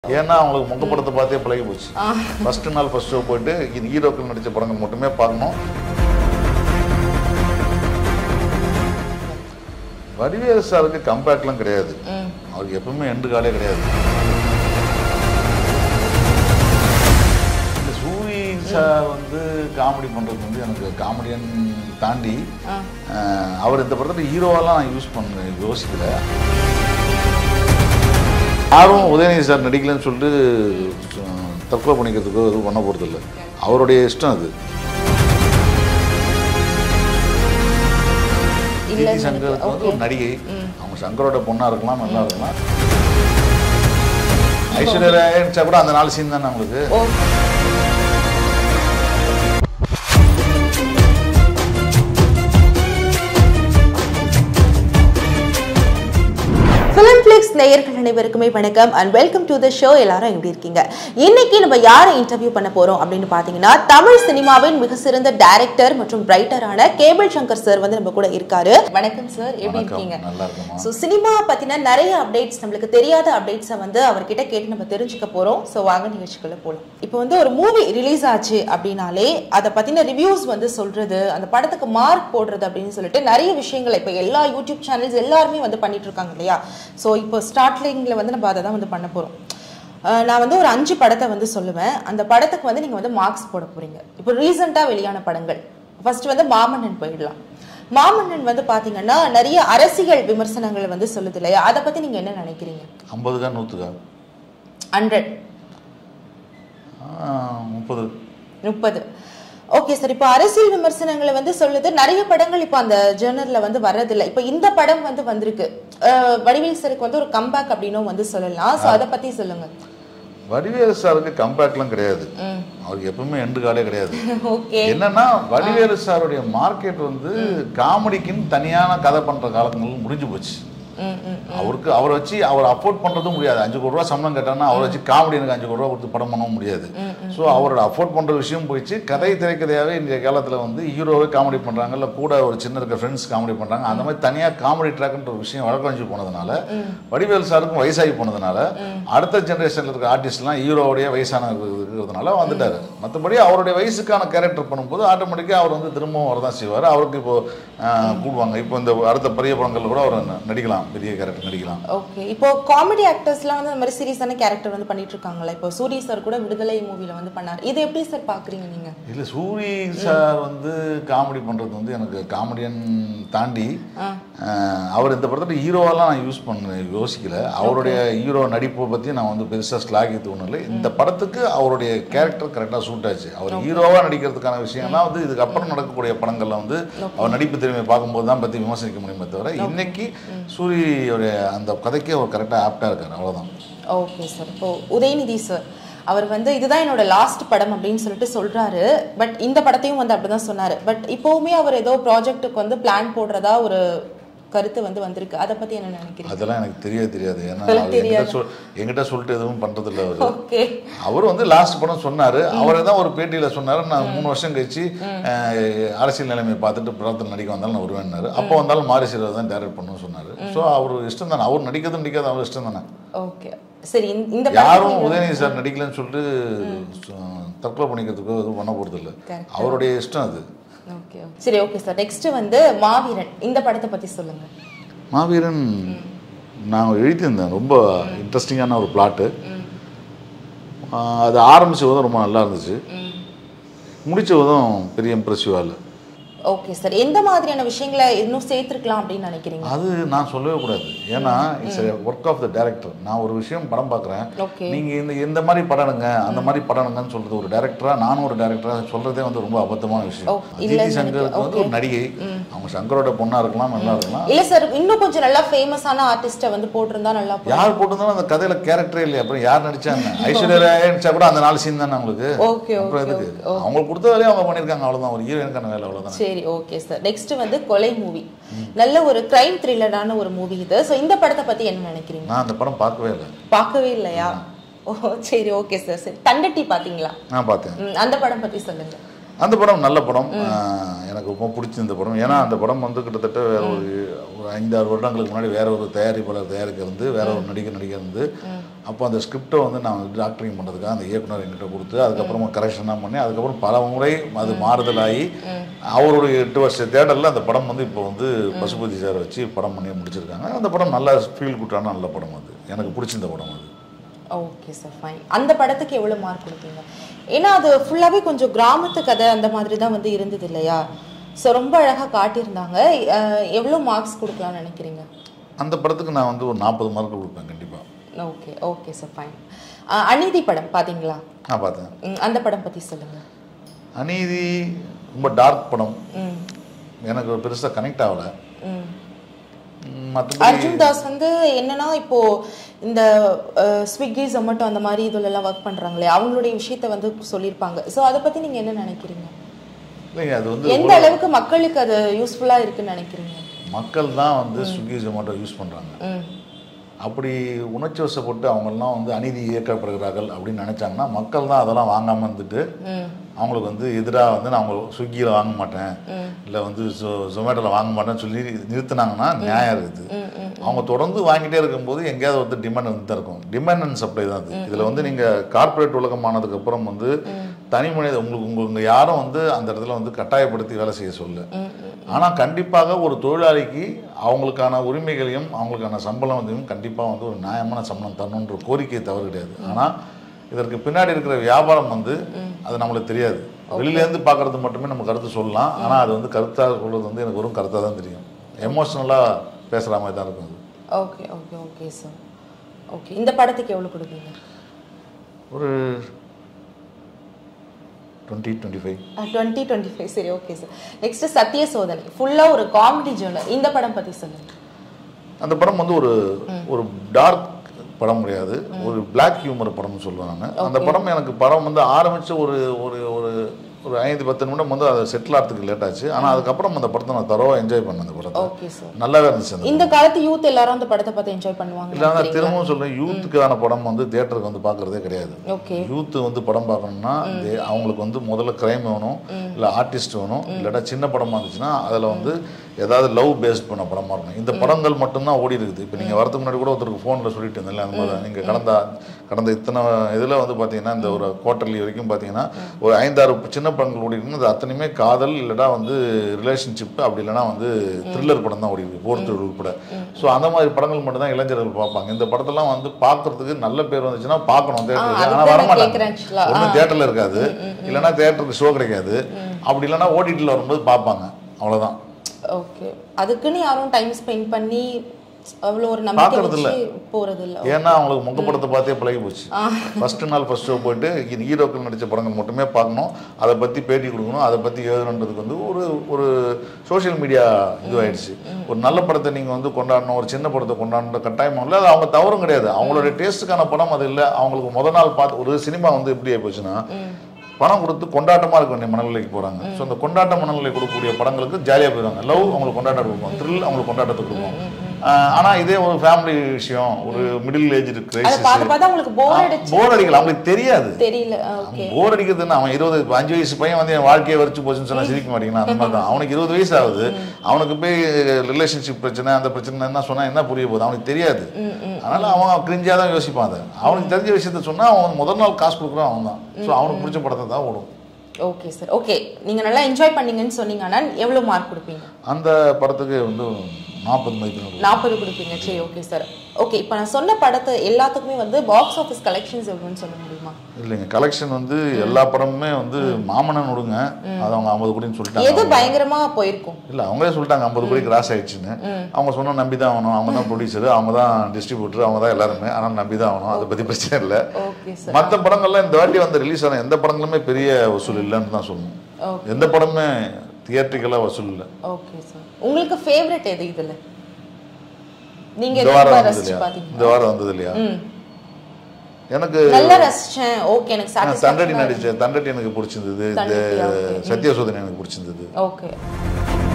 ஏன்னா அவங்களுக்கு முக படத்தை பார்த்தே பழகி போச்சு ஃபர்ஸ்ட் நாள் ஃபர்ஸ்ட் ஷோ போயிட்டு இது ஹீரோக்கள் நடித்த படங்கள் மட்டுமே பார்க்கணும் வடிவேலு சாருக்கு கம்பேக்ட்லாம் கிடையாது ம் அவருக்கு எப்பவுமே எண்டு காலே கிடையாது இந்த சூரி சார் வந்து காமெடி பண்ணுறது வந்து எனக்கு காமெடியன் தாண்டி ஆ அஹ், அவர் இந்த படத்தில் ஹீரோவெல்லாம் நான் யூஸ் பண்ண யோசிக்கல யாரும் உதயநிதி சார் நடிக்கலன்னு சொல்லிட்டு அஹ், தற்கொலை பண்ணிக்கிறதுக்கோ எதுவும் பண்ண போகிறதில்ல அவருடைய இஷ்டம் அது இல்லைன்னு கீர்த்தி சங்கருக்கு வந்து ஒரு okay. நடிகை ம். அவங்க சங்கரோட பொண்ணா இருக்கலாம் நல்லா இருக்கலாம் ஐஸ்வர்யா ராய் நடிச்சா கூட அந்த நாலு சீன் தானே அவங்களுக்கு ஓ ஃபிலிம்ஃப்ளிக்ஸ் நேயர்கள் அனைவருக்குமே வணக்கம் and welcome to the show எல்லாரும் எப்படி இருக்கீங்க இன்னைக்கு நம்ம யாரை இன்டர்வியூ பண்ண போறோம் அப்படின்னு பாத்தீங்கன்னா தமிழ் சினிமாவின் மிக சிறந்த டைரக்டர் மற்றும் ரைட்டரான கேபிள் சங்கர் சார் வந்து நம்ம கூட இருக்காரு வணக்கம் சார் எப்படி வணக்கம் இருக்கீங்க நல்லா இருக்குமா ஸோ சினிமா பத்தின நிறைய அப்டேட்ஸ் நம்மளுக்கு தெரியாத அப்டேட்ஸை வந்து அவர்கிட்ட கேட்டு நம்ம தெரிஞ்சுக்க போறோம் ஸோ வாங்க நிகழ்ச்சிக்குள்ள போகலாம் இப்போ வந்து ஒரு மூவி ரிலீஸ் ஆச்சு அப்படின்னாலே அதை பத்தின ரிவ்யூஸ் வந்து சொல்றது அந்த படத்துக்கு மார்க் போடுறது அப்படின்னு சொல்லிட்டு நிறைய விஷயங்கள் இப்போ எல்லா யூடியூப் சேனல்ஸ் எல்லாருமே வந்து பண்ணிட்டு இருக்காங்க இல்லையா ஸோ இப்போ ஸ்டார்ட்லிங்ல வந்து நம்ம அதை தான் வந்து பண்ண போறோம் அஹ் நான் வந்து ஒரு அஞ்சு படத்தை வந்து சொல்லுவேன் அந்த படத்துக்கு வந்து நீங்க வந்து மார்க்ஸ் போட போறீங்க இப்போ ரீசெண்டா வெளியான படங்கள் ஃபர்ஸ்ட் வந்து மாமன்னன் போயிடலாம் மாமன்னன் வந்து பாத்தீங்கன்னா நிறைய அரசியல் விமர்சனங்கள் வந்து சொல்லுது இல்லையா அதை பத்தி நீங்க என்ன நினைக்கிறீங்க ஐம்பதுக்கா நூற்றுக்கா ஹண்ட்ரட் முப்பது முப்பது ஓகே சார் இப்போ அரசியல் விமர்சனங்களை வந்து சொல்லுது நிறைய படங்கள் இப்போ அந்த ஜேர்னல்ல வந்து வர்றதில்லை இப்போ இந்த படம் வந்து வந்திருக்கு அஹ் வடிவேல் சருக்கு வந்து ஒரு கம்பேக் அப்படின்னும் வந்து சொல்லலாம் ஸோ அதை பத்தி சொல்லுங்க வடிவேலு சாருக்கு கம்பேக்ட்லாம் கிடையாது ம் அவருக்கு எப்பவுமே எண்டு காலே கிடையாது ஓகே என்னன்னா வடிவேலு சாருடைய மார்க்கெட் வந்து காமெடிக்குன்னு தனியான கதை பண்ற காலங்கள் முடிஞ்சு போச்சு ம் ம் அவருக்கு அவரை வச்சு அவர் அஃபோர்ட் பண்றதும் முடியாது அஞ்சு கோடி ரூபா சம்பளம் கேட்டாங்கன்னா அவரை வச்சு காமெடி எனக்கு அஞ்சு கோடி ரூபா கொடுத்து படம் பண்ணவும் முடியாது ஸோ அவரோட அஃபோர்ட் பண்ற விஷயம் போயிடுச்சு கதை திரைக்கதையாவே இன்றைய காலத்துல வந்து ஹீரோவே காமெடி பண்றாங்க இல்ல கூட ஒரு சின்ன இருக்க ஃப்ரெண்ட்ஸ் காமெடி பண்றாங்க அந்த மாதிரி தனியா காமெடி ட்ராக்ன்ற ஒரு விஷயம் வழக்கறிஞ்சு போனதுனால வடிவேல் சாருக்கும் வயசாகி போனதுனால அடுத்த ஜெனரேஷன்ல இருக்க ஆர்டிஸ்ட்லாம் ஹீரோவுடைய வயசான இருக்கிறதுனால வந்துட்டாரு மற்றபடி அவருடைய வயசுக்கான கேரக்டர் பண்ணும்போது ஆட்டோமேட்டிக்காக அவர் வந்து திரும்பவும் வரதான் செய்வார் அவருக்கு இப்போ ஆஹ், கூடுவாங்க இப்போ இந்த அடுத்த பெரிய படங்கள்ல கூட அவர் ந- நடிக்கலாம் பெரிய கேரக்டர் நடிக்கலாம் ஓகே இப்போ காமெடி ஆக்டர்ஸ்லாம் வந்து அந்த மாதிரி சீரியஸான கேரக்டர் வந்து பண்ணிட்டு இருக்காங்களா இப்போ சூரிய சார் கூட விடுதலை மூவில வந்து பண்ணார் இது எப்படி சார் பாக்குறீங்க நீங்க இல்ல சூரி சார் வந்து காமெடி பண்றது வந்து எனக்கு காமெடியன் தாண்டி ஆ. ஆஹ், அவர் இந்த படத்துல ஹீரோவெல்லாம் நான் யூஸ் பண்ண யோசிக்கல அவருடைய ஹீரோ நடிப்பை பத்தி நான் வந்து பெருசா ஸ்லாகித்து ஒன்றும் இல்லை இந்த படத்துக்கு அவருடைய கேரக்டர் கரெக்டாக சூட் ஆச்சு அவர் ஹீரோவா நடிக்கிறதுக்கான விஷயம்லாம் வந்து இதுக்கப்புறம் நடக்கக்கூடிய படங்கள்ல வந்து அவர் நடிப்பு திறமையை பார்க்கும்போது தான் பத்தி விமர்சிக்க முடியுமே தவிர இன்னைக்கு சூரியோடைய அந்த கதைக்கு அவர் கரெக்டாக ஆப்டா இருக்காரு அவ்வளவுதான் ஓகே சார் இப்போ உதயநிதி சார் அவர் வந்து இதுதான் என்னோட லாஸ்ட் படம் அப்படின்னு சொல்லிட்டு சொல்றாரு பட் இந்த படத்தையும் வந்து அப்படிதான் சொன்னாரு பட் இப்போவுமே அவர் ஏதோ ப்ராஜெக்ட்டுக்கு வந்து பிளான் போடுறதா ஒரு கருத்து வந்து வந்திருக்கு அதை பத்தி என்ன நினைக்கிறீங்க அதெல்லாம் எனக்கு தெரியவே தெரியாது ஏன்னா அதெல்லாம் அவர் என்கிட்ட தெரியாது. சொல் என்கிட்ட சொல்லிட்டு எதுவும் பண்றதில்ல அவர் ஓகே அவர் வந்து லாஸ்ட் படம் சொன்னாரு அவரே தான் ஒரு பேட்டியில சொன்னாரு நான் மூணு வருஷம் கழிச்சு அஹ், அரசியல் நிலைமையை பார்த்துட்டு படத்தில் நடிக்க வந்தாலும் நான் வருவேன்னாரு அப்போ வந்தாலும் மாரி சீரர் தான் டைரக்ட் பண்ணணும்னு சொன்னாரு ஸோ அவர் இஷ்டம் தானே அவர் நடிக்கிறது நடிக்காது அவர் இஷ்டம் தானே ஓகே சரி இந்த- இந்த யாரும் படத்துக்கு உதயநிதி சார் நடிக்கலன்னு சொல்லிட்டு சொ- தற்கொலை பண்ணிக்கிறதுக்கோ எதுவும் பண்ண போறது இல்ல Correct. அவருடைய இஷ்டம் அது ஓகே சரி ஓகே சார் நெக்ஸ்ட் வந்து மாவீரன் இந்த படத்தை பத்தி சொல்லுங்க மாவீரன் நான் எழுதியிருந்தேன் ரொம்ப இன்ட்ரெஸ்டிங்கான ஒரு பிளாட்டு அது ஆரம்பிச்ச போதும் ரொம்ப நல்லா இருந்துச்சு முடிச்ச போதும் பெரிய இம்ப்ரெசிவாக இல்லை ஓகே சார் எந்த மாதிரியான விஷயங்களை இன்னும் சேர்த்திருக்கலாம் அப்படின்னு நினைக்கிறீங்க அது நான் சொல்லவே கூடாது ஏன்னா it's work of the director நான் ஒரு விஷயம் படம் பார்க்குறேன் ஓகே நீங்க இந்த இந்த மாதிரி படனுங்க அந்த மாதிரி படனுங்கன்னு சொல்றது ஒரு டைரக்டரா நானும் ஒரு டைரக்டரா சொல்றதே வந்து ரொம்ப அபத்தமான ஓ, விஷயம் இல்ல அதித்தி சங்கருக்கு வந்து ஒரு okay. நடிகை அவங்க சங்கரோட பொண்ணா இருக்கலாம் நல்லா இருக்கலாம் இல்ல சார் இன்னும் கொஞ்சம் நல்லா ஃபேமஸான ஆர்டிஸ்ட வந்து போட்டிருந்தா நல்லா போகும். யார் போட்டிருந்தாலும் அந்த கதையில கேரக்டரே இல்லையா அப்புறம் யார் நடிச்சாங்க ஐஸ்வர்யா ராய் நடிச்சா கூட அந்த நாலு சீன் தானே அவங்களுக்கு ஓகே அப்புறம் ஓகே எதுக்கு அவங்களுக்கு கொடுத்த வேலையை அவங்க பண்ணியிருக்காங்க அவ்வளவுதான் ஒரு ஹீரோயினுக்கான வேலை அவ்வளவுதான் சரி ஓகே சார் நெக்ஸ்ட் வந்து கொலை மூவி நல்ல ஒரு கிரைம் த்ரில்லரான ஒரு மூவி இது ஸோ இந்த படத்தை பத்தி என்ன நினைக்கிறீங்க நான் அந்த படம் பார்க்கவே இல்லை பார்க்கவே இல்லையா ஓ சரி ஓகே சார் சரி தண்டட்டி பாத்தீங்களா நான் பார்த்தேன் ம், அந்த படம் பத்தி சொல்லுங்க அந்த படம் நல்ல படம் ஆஹ் எனக்கு ரொம்ப பிடிச்சிருந்த படம் ஏன்னா அந்த படம் வந்து கிட்டத்தட்ட வேற ஒரு ஒரு ஐந்தாறு வருடங்களுக்கு முன்னாடி வேற ஒரு தயாரிப்பாளர் தயாரிக்க இருந்து வேற ஒரு நடிகர் நடிகர் இருந்து அப்போ அந்த ஸ்கிரிப்டை வந்து நான் வந்து டாக்டரிங் பண்ணுறதுக்காக அந்த இயக்குனர் என்கிட்ட கொடுத்து அதுக்கப்புறமா கரெக்ஷன்லாம் பண்ணி அதுக்கப்புறம் பல முறை அது மாறுதலாகி அவருடைய எட்டு வருஷ தேடலில் அந்த படம் வந்து இப்போ வந்து பசுபதி சார் வச்சு படம் பண்ணி முடிச்சிருக்காங்க அந்த படம் நல்ல ஃபீல் குட்டான நல்ல படம் அது எனக்கு பிடிச்சிருந்த படம் அது ஓகே சார் ஃபைன் அந்த படத்துக்கு எவ்வளோ மார்க் கொடுப்பீங்க ஏன்னா அது ஃபுல்லாகவே கொஞ்சம் கிராமத்து கதை அந்த மாதிரி தான் வந்து இருந்தது இல்லையா ஸோ ரொம்ப அழகாக காட்டியிருந்தாங்க அஹ், எவ்வளோ மார்க்ஸ் கொடுக்கலாம்னு நினைக்கிறீங்க அந்த படத்துக்கு நான் வந்து ஒரு நாற்பது மார்க் கொடுப்பேன் கண்டிப்பாக ஓகே ஓகே சார் ஃபைன் அநீதி படம் பார்த்தீங்களா நான் பார்த்தேன் ம், அந்த படம் பற்றி சொல்லுங்கள் அநீதி ரொம்ப டார்க் படம் ம் எனக்கு பெருசாக கனெக்ட் ஆகலை ம் மற்றபடி அர்ஜுன் தாஸ் வந்து என்னன்னா இப்போ இந்த அஹ், ஸ்விக்கி ஜொமேட்டோ அந்த மாதிரி இதுல எல்லாம் ஒர்க் பண்றாங்களே அவங்களுடைய விஷயத்த வந்து சொல்லியிருப்பாங்க ஸோ அதை பத்தி நீங்க என்ன நினைக்கிறீங்க இல்லைங்க அது வந்து எந்த அளவுக்கு மக்களுக்கு அது யூஸ்ஃபுல்லா இருக்குன்னு நினைக்கிறீங்க மக்கள் தான் வந்து ஸ்விக்கி ஜொமேட்டோ யூஸ் பண்ணுறாங்க ம் அப்படி உணர்ச்சி வசப்பட்டு அவங்கெல்லாம் வந்து அநீதி இயக்கப்படுகிறார்கள் அப்படின்னு நினைச்சாங்கன்னா மக்கள் தான் அதெல்லாம் வாங்காமல் இருந்துட்டு ம் அவங்களுக்கு வந்து எதிராக வந்து நான் அவங்க ஸ்விக்கியில் வாங்க மாட்டேன் இல்லை வந்து ஜொ ஜொமேட்டோவில் வாங்க மாட்டேன்னு சொல்லி நிறுத்துனாங்கன்னா நியாயம் இருக்குது அவங்க தொடர்ந்து வாங்கிட்டே இருக்கும்போது எங்கேயாவது வந்து டிமாண்ட் வந்து தான் இருக்கும் டிமாண்ட் அண்ட் சப்ளை தான் அது இதில் வந்து நீங்கள் கார்ப்பரேட் உலகமானதுக்கு அப்புறம் வந்து தனி மனித உங்களுக்கு உங்களுக்கு யாரும் வந்து அந்த இடத்துல வந்து கட்டாயப்படுத்தி வேலை செய்ய சொல்ல ஆனால் கண்டிப்பாக ஒரு தொழிலாளிக்கு அவங்களுக்கான உரிமைகளையும் அவங்களுக்கான சம்பளம் வந்து கண்டிப்பாக வந்து ஒரு நியாயமான சம்பளம் தரணுன்ற கோரிக்கை தவறு கிடையாது ஆனால் இதற்கு பின்னாடி இருக்கிற வியாபாரம் வந்து அது நம்மளுக்கு தெரியாது வெளியிலேருந்து பார்க்கறது மட்டுமே நம்ம கருத்து சொல்லலாம் ஆனால் அது வந்து கருத்தாக சொல்கிறது வந்து எனக்கு வெறும் கருத்தாக தான் தெரியும் எமோஷ்னலாக பேசுகிற மாதிரி தான் இருக்கும் அது okay okay okay sir okay இந்த படத்துக்கு எவ்வளவு கொடுப்பீங்க ஒரு twenty twenty five twenty twenty five சரி okay sir next Sathiya Sodhanai ஃபுல்லா ஒரு காமெடி ஜோனர் இந்த படம் பத்தி சொல்லுங்க அந்த படம் வந்து ஒரு ஒரு டார்க் படம் கிடையாது ஒரு பிளாக் ஹியூமர் படம்னு சொல்லுவேன் நான் அந்த படம் எனக்கு படம் வந்து ஆரம்பிச்ச ஒரு ஒரு ஒரு ஒரு ஐந்து பத்து நிமிடம் வந்து அதை செட்டில் ஆகிறதுக்கு லேட் ஆச்சு ஆனால் அதுக்கப்புறம் அந்த படத்தை நான் தரோவா என்ஜாய் பண்ணேன் அந்த படத்தை ஓகே சார் நல்லாவே இருந்துச்சு அந்த இந்த காலத்து யூத் எல்லாரும் அந்த படத்தை பார்த்து என்ஜாய் பண்ணுவாங்க இல்லை நான் திரும்பவும் சொல்றேன் யூத்துக்கான படம் வந்து தேட்டருக்கு வந்து பார்க்கறதே கிடையாது ஓகே யூத் வந்து படம் பார்க்கணும்னா தே- அவங்களுக்கு வந்து முதல்ல கிரைம் வேணும் இல்லை ஆர்டிஸ்ட் வேணும் இல்லாட்டா சின்ன படமா இருந்துச்சுன்னா அதில் வந்து ஏதாவது லவ் பேஸ்ட் பண்ண படமா இருக்கணும் இந்த படங்கள் மட்டும்தான் ஓடி இருக்குது இப்போ நீங்கள் வரதுக்கு முன்னாடி கூட ஒருத்தருக்கு ஃபோனில் சொல்லிட்டு இருந்தேன்ல அந்த மாதிரி நீங்கள் கடந்த கடந்த இத்தனை இதில் வந்து பார்த்தீங்கன்னா இந்த ஒரு குவார்டர்லி வரைக்கும் பார்த்தீங்கன்னா ஒரு ஐந்தாறு சின்ன படங்கள் ஓடி இருக்கு அது அத்தனையுமே காதல் இல்லைனா வந்து ரிலேஷன்ஷிப் அப்படி இல்லைனா வந்து த்ரில்லர் படம் தான் ஓடி இருக்கு போர் உட்பட ஸோ அந்த மாதிரி படங்கள் மட்டும் தான் இளைஞர்கள் பார்ப்பாங்க இந்த படத்தெல்லாம் வந்து பார்க்கறதுக்கு நல்ல பேர் வந்துச்சுன்னா பார்க்கணும் தேட்டருக்கு அதுதான் ஆனால் நான் வரமாட்டாங்க கேக்குறேன் actually. ஒன்றும் தேட்டரில் இருக்காது இல்லைன்னா தேட்டருக்கு ஷோ கிடைக்காது அப்படி இல்லைன்னா ஓடிடியில் வரும்போது பார்ப்பாங்க அவ்வளோதான் ஓகே அதுக்குன்னு யாரும் டைம் ஸ்பெண்ட் பண்ணி அவ்வளோ ஒரு நம்பிக்கை பார்க்கறது இல்ல. வச்சு போறது இல்ல ஏன்னா அவங்களுக்கு முக படத்தை பார்த்தே பழகி போச்சு ஃபர்ஸ்ட் நாள் ஃபர்ஸ்ட் ஷோ போயிட்டு இது ஹீரோக்கள் நடித்த படங்கள் மட்டுமே பார்க்கணும் அதை பற்றி பேட்டி கொடுக்கணும் அதை பற்றி எழுதணுன்றதுக்கு வந்து ஒரு ஒரு சோஷியல் மீடியா இதுவாயிடுச்சு ஒரு நல்ல படத்தை நீங்கள் வந்து கொண்டாடணும் ஒரு சின்ன படத்தை கொண்டாடணும் கட்டாயமும் இல்லை அது அவங்க தவறும் கிடையாது அவங்களோட டேஸ்ட்டுக்கான படம் அது இல்லை அவங்களுக்கு முத நாள் பார்த்து ஒரு சினிமா வந்து எப்படி ஆகி போச்சுன்னா பணம் கொடுத்து கொண்டாட்டமா இருக்க வேண்டிய மனநிலைக்கு போறாங்க ஸோ அந்த கொண்டாட்ட மனநிலை கொடுக்கக்கூடிய படங்களுக்கு ஜாலியா போயிடுவாங்க லவ் அவங்களுக்கு கொண்டாட்டம் கொடுக்கும் த்ரில் அவங்களுக்கு கொண்டாட்டத்தை கொடுக்கும் ஆஹ் ஆனா இதே ஒரு ஃபேமிலி விஷயம் ஒரு மிடில் ஏஜ் அதை கிரைசிஸ் பார்த்து பார்த்து அவங்களுக்கு போர் அடிச்சு போர் அடிக்கல அவங்களுக்கு தெரியாது தெரியல ஓகே போர் அடிக்கிறதுன்னு அவன் இருபது இப்ப அஞ்சு வயசு பையன் வந்து என் வாழ்க்கையை வரைச்சு போச்சுன்னு சொன்னா சிரிக்க மாட்டீங்கன்னா அந்த மாதிரி தான் அவனுக்கு இருபது வயசு ஆகுது அவனுக்கு போய் ரிலேஷன்ஷிப் பிரச்சனை அந்த பிரச்சனை என்ன சொன்னா என்ன புரிய போகுது அவனுக்கு தெரியாது அதனால அவன் கிரிஞ்சா தான் யோசிப்பான் அதை அவனுக்கு தெரிஞ்ச விஷயத்த சொன்னா அவன் முதல் நாள் காசு கொடுக்குறான் அவன் தான் ஸோ அவனுக்கு பிடிச்ச படத்தை தான் ஓடும் ஓகே சார் ஓகே நீங்க நல்லா என்ஜாய் பண்ணீங்கன்னு சொன்னீங்க ஆனால் எவ்வளவு மார்க் கொடுப்பீங்க அந்த படத்துக்கு வந்து நாற்பது மதிப்பெண் நாற்பது கொடுப்பீங்க சரி ஓகே சார் ஓகே இப்போ நான் சொன்ன படத்தை எல்லாத்துக்குமே வந்து பாக்ஸ் ஆஃபீஸ் கலெக்ஷன்ஸ் எவ்வளோன்னு சொல்ல முடியுமா இல்லைங்க கலெக்ஷன் வந்து எல்லா படமுமே வந்து மாமனன் விடுங்க அது அவங்க ஐம்பது கோடின்னு எது சொல்லிட்டாங்க பயங்கரமா போயிருக்கும் இல்ல அவங்களே சொல்லிட்டாங்க ஐம்பது கோடி கிராஸ் ஆயிடுச்சுன்னு அவங்க சொன்னா நம்பி தான் ஆகணும் அவங்க தான் ப்ரொடியூசர் அவங்க தான் டிஸ்ட்ரிபியூட்டர் அவங்க தான் எல்லாருமே ஆனால் நம்பி தான் ஆகணும் அதை பத்தி பிரச்சனை இல்லை ஓகே சார் மற்ற படங்கள்லாம் இந்த வாட்டி வந்து ரிலீஸ் ஆன எந்த படங்களுமே பெரிய வசூல் இல்லைன்னு தான் சொல்லணும் Okay. எந்த படமுமே தியேட்டரிக்கலாக வசூல் இல்லை ஓகே சார் உங்களுக்கு ஃபேவரட் எது இதுல நீங்க இந்த எது வாரம் ரொம்ப வந்தது ரசிச்சு இல்லையா பாத்தீங்க இந்த வாரம் வந்தது இல்லையா ம் எனக்கு நல்லா ரசிச்சேன் ஓகே எனக்கு தண்டடி சாட்டிஸ்ஃபேக்ஷன் நடிச்ச தண்டடி எனக்கு பிடிச்சிருந்தது இந்த தண்டடி, okay. சத்யசோதனை எனக்கு பிடிச்சிருந்தது ஓகே